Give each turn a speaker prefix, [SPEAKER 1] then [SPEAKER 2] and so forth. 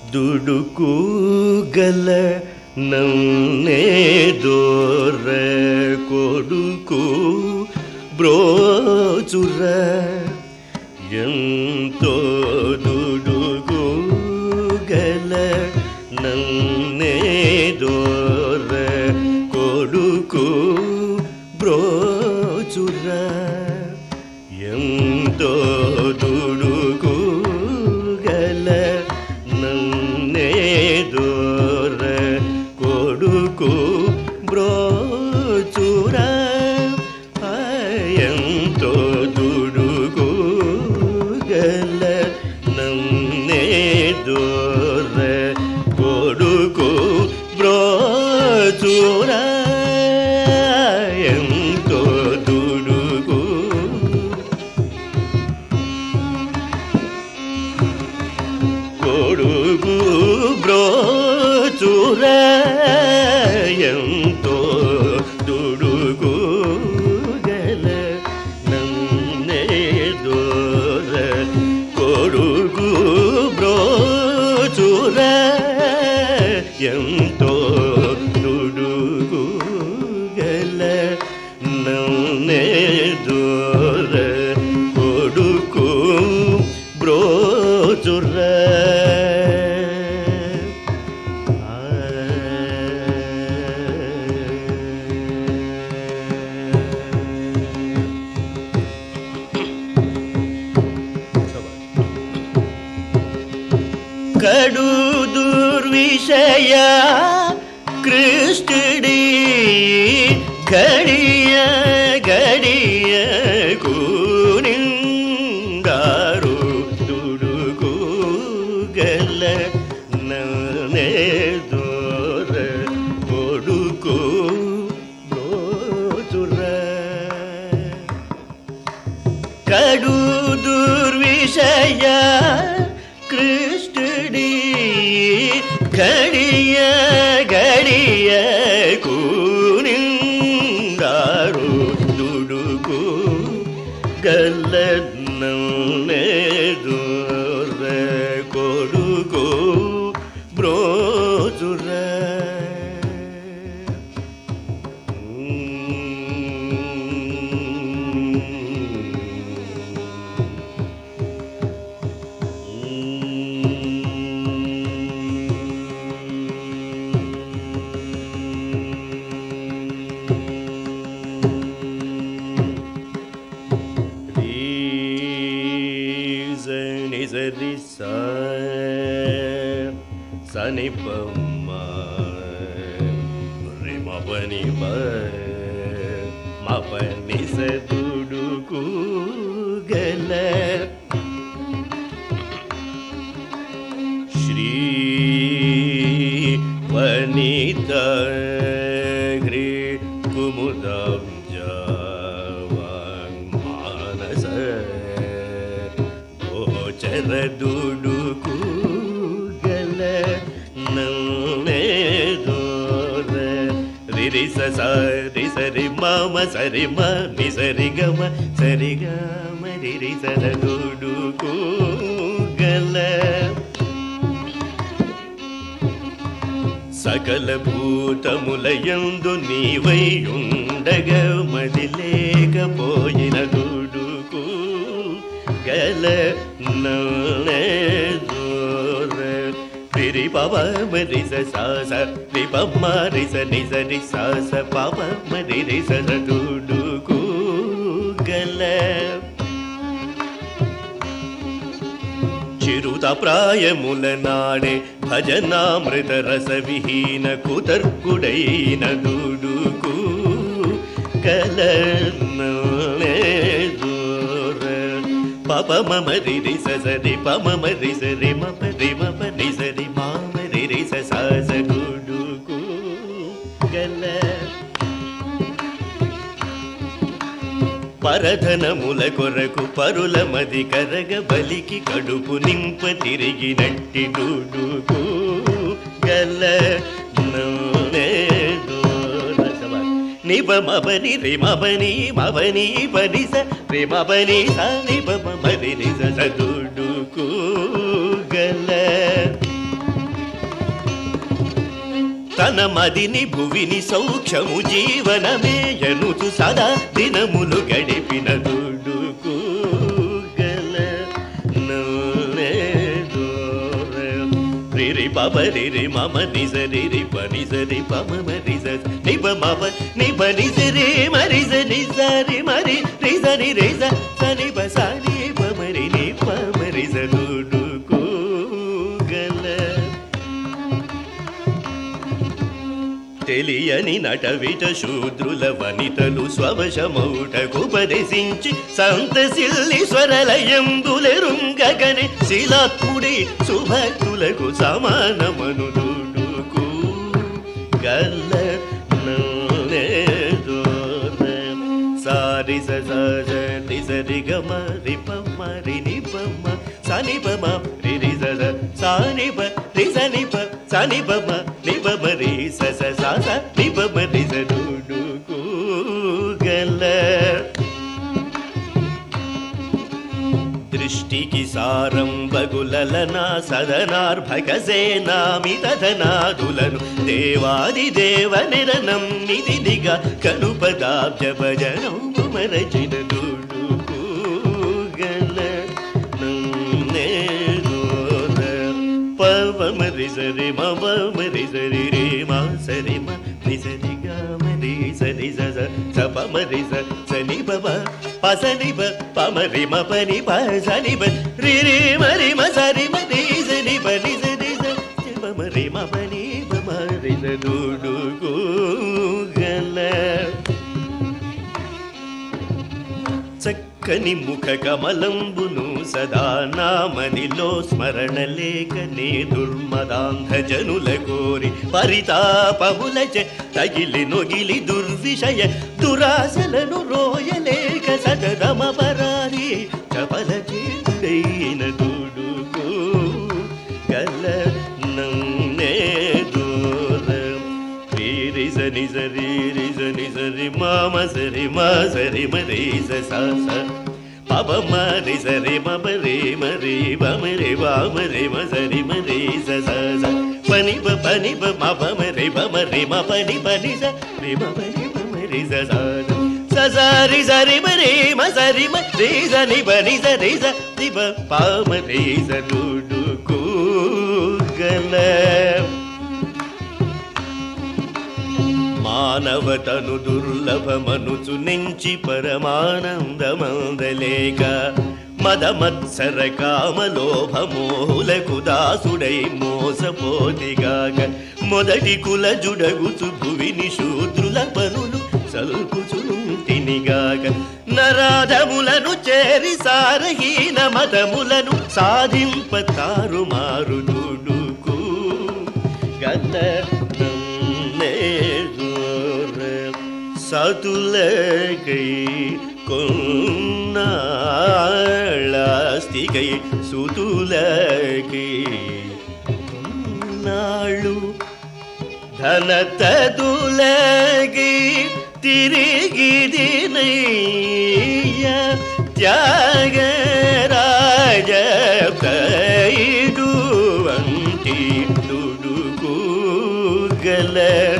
[SPEAKER 1] ದುಡುಕು ಗಲ ನನ್ನೇ ದೋರ ಕೊಡುಕು ಬ್ರೋಚುರ ఎంతో దుడుగు గల నన్నే దోర కొడుకు బ్రోచుర ఎంతో దుడుగు గల నన్నే దోర కొడుకు బ్రోచుర ఎంతో దుడుగు గల నన్నే దోర కొడుకు బ్రోచుర ఎంతో దుడుగు కొడుకు బ్రోచుర ఎంతో దుడుగు గల నన్నే దోర కొడుకు బ్రోచుర ఎంతో దుడుగు గల నన్నే దోర కొడుకు బ్రోచుర కడు దుర్విషయ కృష్ణుడి గడియ గడియ కూనిందారు దుడుగు గల ననే దోర కొడుకు బ్రోచుర కడు దుర్విషయ కృష్ణుడి గడియ గడియ కూనిందారు దుడుకు గల్లన్నే దూర కొడుకు బ్రోచుర Reason is a desire. Sunny Pama, Rimapani Mapani Seduduku Gala. Shri Vanita Gri Kumudam Javang Manasa గోచర దుడుకు గల నన్నే దోర రిరి సరి సరి మమ సరి మ ని సరి గమ సరి గమ రిరి సర దుడుకు గల సకల భూతములయందు నీవై ఉండగ మది లేకపోయిన దుడుకు గల నన్నే దూర పిరి పవ మరి సాస రి పమ్మ రి స ని స రి సాస పవ మరి రి స దుడుకు గల చిరుత ప్రాయముల నాడే భజనామృత రస విహీన కుతర్కుడైన దుడుకు కలనే దూర పప మమ రి రి స స రి ప మమ రి స రి మ ప రి మ ప రి స రి మామ రి రి స స స గుడుకు గల పరధనముల కొరకు పరుల మది కరగ బలికి కడుపు నింప తిరిగినట్టి డుడుకు గల నూనె దూర సభ. నిబ మబని రి మబని మబని బని స రి మబని స నిబ మబని రి స స డుడుకు గల తన మదిని భువిని సౌఖ్యము జీవనమే ఎనుచు సదా దినములు గడిపిన దుడుకు గల రిరి పబ రిరి మమ నిజ రిరి ప నిజ రి ప మమ నిజ నిబ మమ నిబ నిజ రే మరిజ నిజ రి మరి రిజ ని రిజ స నిబ స ని ప మరి ని ప మరిజ దుడుకు గల తెలియని నటవిట శూద్రుల వనితలు స్వవశమౌటకుపదేశించి సంతసిల్లి స్వరలయంబులెరుంగగనే శిలాత్ముడి సుభక్తులకు సమానమను దుడుకు గల్ల సారి సరి సరి గమ రిప మరి నిపమ సని పమ రి రి స స సాని ప రి స ని ప సని పమ ని పమ రి స స స స ని పమ రి స డు డు కు గల దృష్టికి సారం బగులలనా సదనార్భకసేనామి తదనాదులను దేవాది దేవ నిరనమ్మిదిగా కనుపదాబ్జ భజనం మరచిన దుడుకు గల పవమరి సరి మవమరి సరి రే మా సరి మ రి సరి గ మరి సరి స స స పమరి స సని బబ పసని బ పమరి మ పని ప సని బ రి రి మరి మ సరి మ రి సని బ ని సరి స సి బ మ రి మ పని బ మ రి స డు డు గు గల చక్కని ముఖ కమలంబును సదా నామనిలో స్మరణ లేకనే దుర్మదాంధ జనుల కోరి పరితాపములచ తగిలి నొగిలి దుర్విషయ దురాశలను రోయలేక సదరమ పరారి చపల చేతుడైన దుడుకు గల నన్నే దూరం రి స ని స రి రి స ని స రి మా మ స రి మా స రి మ రి స స స ప ప మ రి స రి మ ప రి మ రి బ మ రి బ మ రి మ స రి మ రి స స స ప ని బ ప ని బ మ ప మ రి బ మ రి మ ప ని ప ని స రి మ ప ని బ మ రి స స స స రి స రి మ రి మ స రి మ రి స ని బ ని స రి స ని బ ప మ రి స డు డు కు గల మానవతను దుర్లభమనుచు నెంచి పరమానందమందలేక మదమత్సర కామలోభమోహులకు దాసుడై మోసపోతిగాక మొదటి కుల జుడగుచు భువిని శూద్రుల పనులు సల్పుచుంటినిగాక నరాధములను చేరి సారహీన మతములను సాధింప తారుమారు దుడుకు గల సతులకై కొన్నాళాస్తికై సుతులకై నాళ్ళు ధనతదులకై తిరిగిదినయ్య త్యాగరాజ కైడు వంటి దుడుకు గల